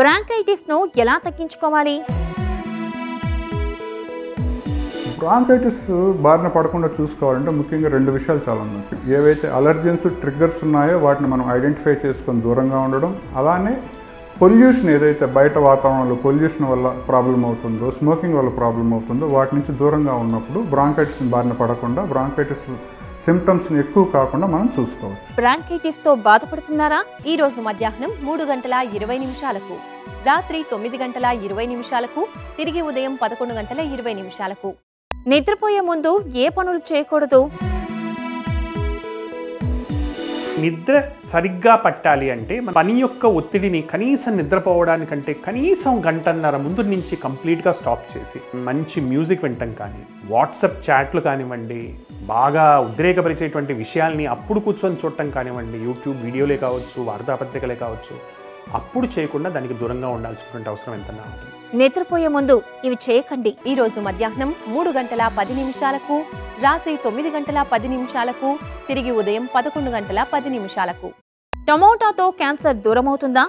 బ్రాంకైటిస్ను ఎలా తగ్గించుకోవాలి బ్రాంకైటిస్ బారిన పడకుండా చూసుకోవాలంటే ముఖ్యంగా రెండు విషయాలు చాలా ముఖ్యం ఏవైతే అలర్జెన్స్ ట్రిగ్గర్స్ ఉన్నాయో వాటిని మనం ఐడెంటిఫై చేసుకొని దూరంగా ఉండడం అలానే పొల్యూషన్ ఏదైతే బయట వాతావరణంలో పొల్యూషన్ వల్ల ప్రాబ్లం అవుతుందో స్మోకింగ్ వల్ల ప్రాబ్లం అవుతుందో వాటి నుంచి దూరంగా ఉన్నప్పుడు బ్రాంకైటిస్ బారిన పడకుండా బ్రాంకైటిస్ సిమ్టమ్స్ని ఎక్కువ కాకుండా మనం చూసుకోవచ్చు బ్రాంకైటిస్తో బాధపడుతున్నారా ఈ రోజు మధ్యాహ్నం మూడు గంటల ఇరవై నిమిషాలకు రాత్రి తొమ్మిది గంటల ఇరవై నిమిషాలకు తిరిగి ఉదయం పదకొండు గంటల ఇరవై నిమిషాలకు నిద్రపోయే ముందు ఏ పనులు చేయకూడదు నిద్ర సరిగ్గా పట్టాలి అంటే మన పని యొక్క ఒత్తిడిని కనీసం నిద్రపోవడానికంటే కనీసం గంటన్నర ముందు నుంచి కంప్లీట్గా స్టాప్ చేసి మంచి మ్యూజిక్ వినటం కానీ వాట్సాప్ చాట్లు కానివ్వండి బాగా ఉద్రేకపరిచేటువంటి విషయాల్ని అప్పుడు కూర్చొని చూడటం కానివ్వండి యూట్యూబ్ వీడియోలే కావచ్చు వార్తాపత్రికలే కావచ్చు అప్పుడు చేయకుండా దానికి దూరంగా ఉండాల్సినటువంటి అవసరం ఎంతనా ఉంటుంది నిద్రపోయే ముందు ఇవి చేయకండి ఈ రోజు మధ్యాహ్నం మూడు గంటల పది నిమిషాలకు రాత్రి తొమ్మిది గంటల పది నిమిషాలకు తిరిగి ఉదయం పదకొండు గంటల పది నిమిషాలకు టమోటాతో క్యాన్సర్ దూరమవుతుందా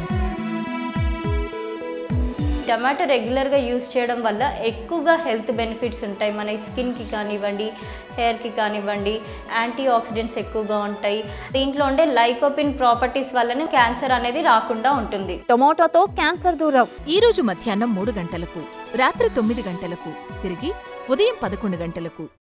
టమాటో రెగ్యులర్గా యూస్ చేయడం వల్ల ఎక్కువగా హెల్త్ బెనిఫిట్స్ ఉంటాయి మన స్కిన్కి కానివ్వండి హెయిర్కి కానివ్వండి యాంటీ ఆక్సిడెంట్స్ ఎక్కువగా ఉంటాయి దీంట్లో ఉండే లైకోపిన్ ప్రాపర్టీస్ వల్లనే క్యాన్సర్ అనేది రాకుండా ఉంటుంది టమోటాతో క్యాన్సర్ దూరం ఈ రోజు మధ్యాహ్నం మూడు గంటలకు రాత్రి తొమ్మిది గంటలకు తిరిగి ఉదయం పదకొండు గంటలకు